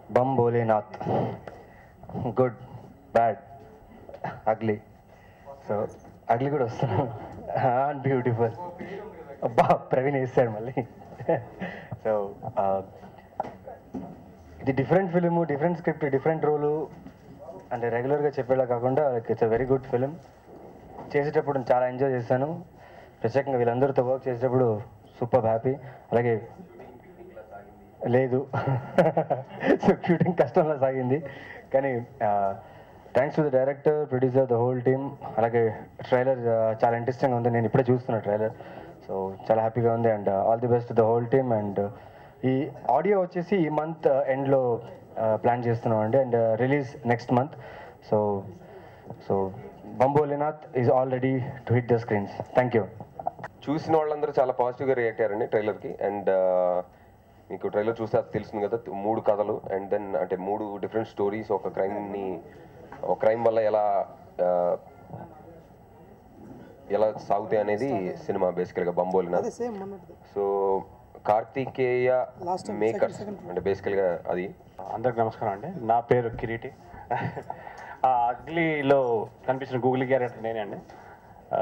Bum Bholenath good bad ugly so ugly కూడా వస్తున్నాను and beautiful అబ్బా ప్రవీణ్ వేస్తాడు మళ్ళీ సో ఇది different film different script different role అంటే రెగ్యులర్గా చెప్పేలా కాకుండా it's a very good film చేసేటప్పుడు చాలా ఎంజాయ్ చేశాను ప్రత్యేకంగా వీళ్ళందరితో వర్క్ చేసేటప్పుడు సూపర్ హ్యాపీ అలాగే లేదు సో షూటింగ్ కష్టంలో సాగింది కానీ thanks to the director producer the whole team అలాగే ట్రైలర్ చాలా ఇంట్రెస్టింగ్గా ఉంది నేను ఇప్పుడే చూస్తున్నా ట్రైలర్ సో చాలా హ్యాపీగా ఉంది and all the best the whole team and ఈ ఆడియో వచ్చేసి ఈ మంత్ ఎండ్లో ప్లాన్ చేస్తున్నాం అండి and release next month so so Bumbholenath is already to hit the screens thank you చూసిన వాళ్ళందరూ చాలా పాజిటివ్గా రియాక్ట్ అయ్యారండి ట్రైలర్కి అండ్ మీకు ట్రైలర్ చూస్తే అది తెలుస్తుంది కదా మూడు కథలు అండ్ దెన్ అంటే మూడు డిఫరెంట్ స్టోరీస్ ఒక క్రైమ్ని ఒక క్రైమ్ వల్ల ఎలా ఆ, ఎలా సాగుతాయి అనేది సినిమా బేసికల్గా బంబోలినా సో కార్తికేయ మేకర్స్ అంటే బేసికల్గా అది అందరికి నమస్కారం అండి నా పేరు కిరీటి ఆ అగ్లీలో కనిపించిన గూగుల్ క్యారెక్టర్ నేనే అండి ఆ,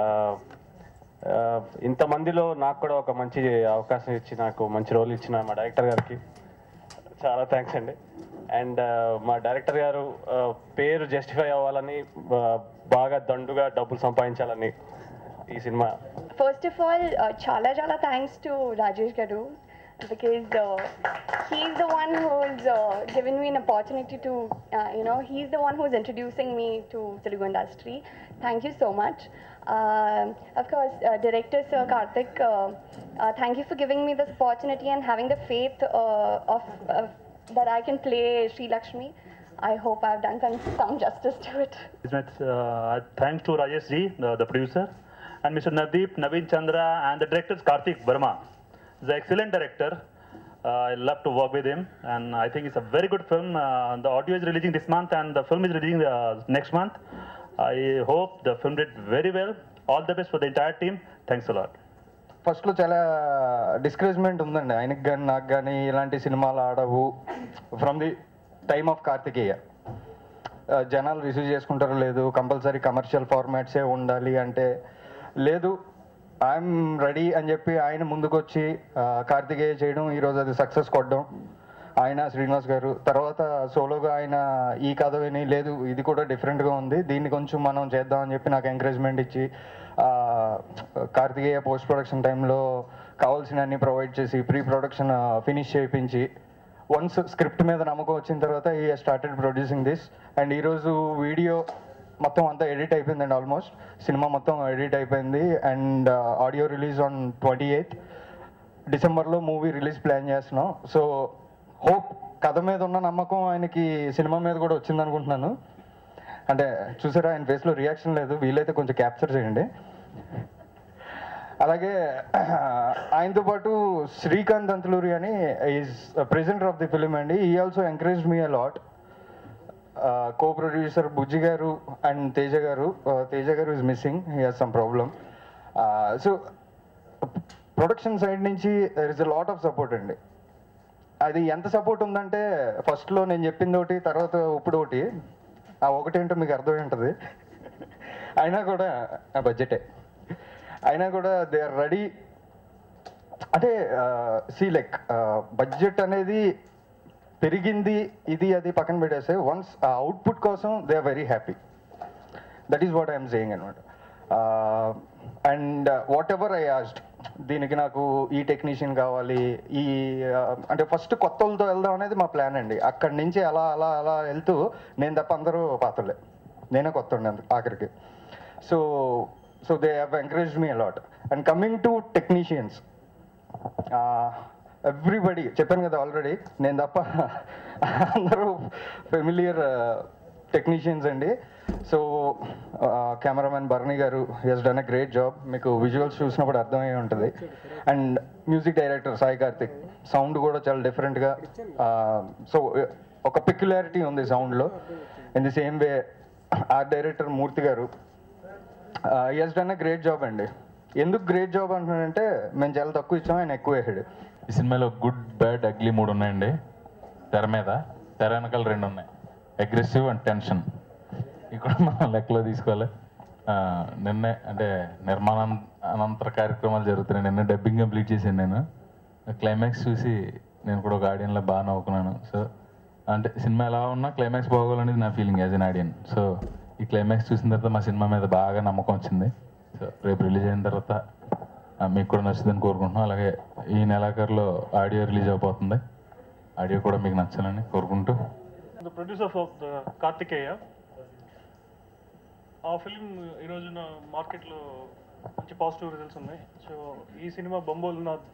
ఆ, ఇంతమందిలో నాకు కూడా ఒక మంచి అవకాశం ఇచ్చి నాకు మంచి రోల్ ఇచ్చిన మా డైరెక్టర్ గారికి చాలా థ్యాంక్స్ అండి అండ్ మా డైరెక్టర్ గారు ఆ, పేరు జస్టిఫై అవ్వాలని ఆ, బాగా దండుగా డబ్బులు సంపాదించాలని ఈ సినిమా First of all, uh, chala chala thanks to Rajesh Garu because uh, he's the one who's uh, given me an opportunity to, uh, you know, he's the one who's introducing me to Telugu industry. Thank you so much. Um of course, uh, director Sir Karthik, uh, uh, thank you for giving me this opportunity and having the faith uh, of, of that I can play Sri Lakshmi. I hope I've done some, some justice to it. Uh, thanks to Rajesh Ji, the, the producer, and Mr. Nadeep, Naveen Chandra, and the director Karthik Verma. He's an excellent director. Uh, I love to work with him, and I think it's a very good film. Uh, the audio is releasing this month, and the film is releasing uh, next month. I hope the film did very well. All the best for the entire team. Thanks a lot. ఫస్ట్లో చాలా discouragement ఉందండి ఆయనకి కానీ నాకు కానీ ఇలాంటి సినిమాలు ఆడవు from the time of Karthikeya ఆ, జనాలు రిసీవ్ చేసుకుంటారో లేదు కంపల్సరీ కమర్షియల్ ఫార్మాట్సే ఉండాలి అంటే లేదు ఐఎమ్ రెడీ అని చెప్పి ఆయన ముందుకొచ్చి ఆ, కార్తికేయ చేయడం ఈరోజు అది సక్సెస్ కొట్టడం ఆయన శ్రీనివాస్ గారు తర్వాత సోలోగా ఆయన ఈ కథ విని లేదు ఇది కూడా డిఫరెంట్గా ఉంది దీన్ని కొంచెం మనం చేద్దాం అని చెప్పి నాకు ఎంకరేజ్మెంట్ ఇచ్చి ఆ, కార్తికేయ పోస్ట్ ప్రొడక్షన్ టైంలో కావాల్సిన అన్ని ప్రొవైడ్ చేసి ప్రీ ప్రొడక్షన్ ఫినిష్ చేయించి వన్స్ స్క్రిప్ట్ మీద నమ్మకం వచ్చిన తర్వాత ఈ స్టార్టెడ్ ప్రొడ్యూసింగ్ దిస్ అండ్ ఈరోజు వీడియో మొత్తం అంతా ఎడిట్ అయిపోయిందండి ఆల్మోస్ట్ సినిమా మొత్తం ఎడిట్ అయిపోయింది and audio release on twenty eighth డిసెంబర్లో మూవీ రిలీజ్ ప్లాన్ చేస్తున్నాం సో హోప్ కథ మీద ఉన్న నమ్మకం ఆయనకి సినిమా మీద కూడా వచ్చింది అనుకుంటున్నాను అంటే చూసారా ఆయన ఫేస్లో రియాక్షన్ లేదు వీలైతే కొంచెం క్యాప్చర్ చేయండి అలాగే ఆయనతో పాటు శ్రీకాంత్ అంతలూరి అని is presenter of the film అండి ఈ also encourage me a lot co producer Bujji garu and Teja garu Teja garu is missing he has some problem so production side నుంచి there is a lot of support అండి అది ఎంత సపోర్ట్ ఉందంటే ఫస్ట్లో నేను చెప్పింది ఒకటి తర్వాత ఇప్పుడు ఒకటి ఆ ఒకటేంటో మీకు అర్థమై ఉంటుంది అయినా కూడా ఆ బడ్జెటే అయినా కూడా దే ఆర్ రెడీ అంటే సి లైక్ బడ్జెట్ అనేది పెరిగింది ఇది అది పక్కన పెట్టేస్తే వన్స్ ఆ అవుట్పుట్ కోసం they are very happy that is what I'm saying అనమాట and whatever I asked దీనికి నాకు ఈ టెక్నీషియన్ కావాలి ఈ uh, అంటే ఫస్ట్ కొత్త వాళ్ళతో వెళ్దాం అనేది మా ప్లాన్ అండి అక్కడి నుంచి అలా అలా అలా వెళ్తూ నేను తప్ప అందరూ పాత్రలే నేనే కొత్త ఉండే ఆఖరికి so so they have encourage me a lot and coming to technicians everybody చెప్పాను కదా ఆల్రెడీ నేను తప్ప అందరూ ఫెమిలియర్ టెక్నీషియన్స్ అండి so cameraman Bharani garu he's done a great job మీకు విజువల్స్ చూసినప్పుడు అర్థమై ఉంటుంది and music director Sai Karthik sound కూడా చాలా డిఫరెంట్గా సో ఒక పిక్యులారిటీ ఉంది సౌండ్లో in the same way art director Murthy garu he's done a great job అండి ఎందుకు గ్రేట్ జాబ్ అంటున్నానంటే మేము చాలా తక్కువ ఇచ్చాం ఆయన ఎక్కువ వేసాడు ఈ సినిమాలో గుడ్ బ్యాడ్ అగ్లీ మూడు ఉన్నాయండి తెర మీద తెర వెనకాల రెండు ఉన్నాయి అగ్రెసివ్ అండ్ టెన్షన్ ఇక్కడ మనం లెక్కలో తీసుకోవాలి ఆ, నిన్నే అంటే నిర్మాణ అనంతర కార్యక్రమాలు జరుగుతున్నాయి నిన్న డబ్బింగ్ కంప్లీట్ చేశాను నేను క్లైమాక్స్ చూసి నేను కూడా ఒక ఆడియన్లో బాగా నవ్వుకున్నాను సో అంటే సినిమా ఎలా ఉన్నా క్లైమాక్స్ బాగోవాలనేది నా feeling as an audience so ఈ క్లైమాక్స్ చూసిన తర్వాత మా సినిమా మీద బాగా నమ్మకం వచ్చింది సో రేపు రిలీజ్ అయిన తర్వాత ఆ, మీకు కూడా నచ్చుతుందని కోరుకుంటున్నాం అలాగే ఈ నెలాఖరులో ఆడియో రిలీజ్ అవబోతుంది ఆడియో కూడా మీకు నచ్చాలని కోరుకుంటూ the producer of the Karthikeya ఆ ఫిలిం ఈ రోజున మార్కెట్లో మంచి పాజిటివ్ రిజల్ట్స్ ఉన్నాయి సో ఈ సినిమా బొంబోలునాథ్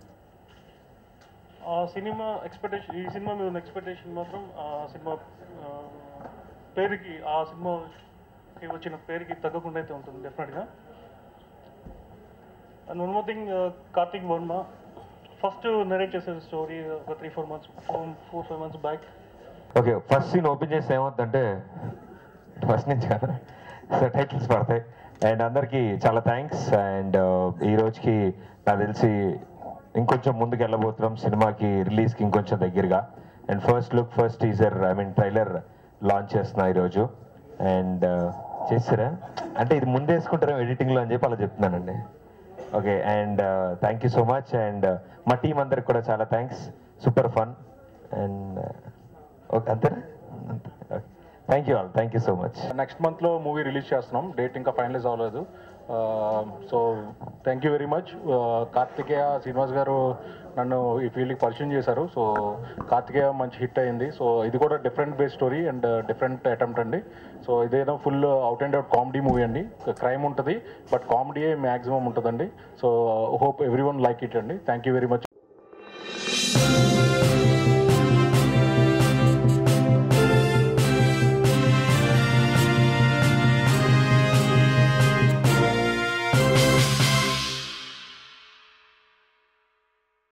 ఆ సినిమా ఎక్స్పెక్టేషన్ ఈ సినిమా మీద ఉన్న ఎక్స్పెక్టేషన్ మాత్రం ఆ సినిమా ఆ, పేరుకి ఆ సినిమాకి వచ్చిన పేరుకి తగ్గకుండా అయితే ఉంటుంది డెఫినెట్గా and one more thing Karthik Varma first narrate చేసే స్టోరీ ఒక three four months four five months back okay first scene open చేస్తే ఏమవుతుందంటే ఫస్ట్ నుంచి కదా సో టైటిల్స్ పడతాయి అండ్ అందరికీ చాలా థ్యాంక్స్ అండ్ ఈ రోజుకి నాకు తెలిసి ఇంకొంచెం ముందుకు వెళ్ళబోతున్నాం సినిమాకి రిలీజ్కి ఇంకొంచెం దగ్గరగా and first look first teaser I mean trailer launch చేస్తున్నా ఈరోజు అండ్ చేస్తారా అంటే ఇది ముందే వేసుకుంటారేమో ఎడిటింగ్లో అని చెప్పి అలా చెప్తున్నానండి okay and thank you so much and మా టీం అందరికి కూడా చాలా thanks super fun and okay అంతేనా thank you all thank you so much next మంత్లో మూవీ రిలీజ్ చేస్తున్నాం డేట్ ఇంకా ఫైనలైజ్ అవ్వలేదు so thank you very much Karthikeya Srinivas garu నన్ను ఈ ఫీల్డ్కి పరిచయం చేశారు సో కార్తికేయ మంచి హిట్ అయింది సో ఇది కూడా different base story and different attempt అండి సో ఇదేదో full out and out comedy movie అండి క్రైమ్ ఉంటుంది బట్ కామెడీ మ్యాక్సిమం ఉంటుందండి so hope everyone like it అండి థ్యాంక్ యూ వెరీ మచ్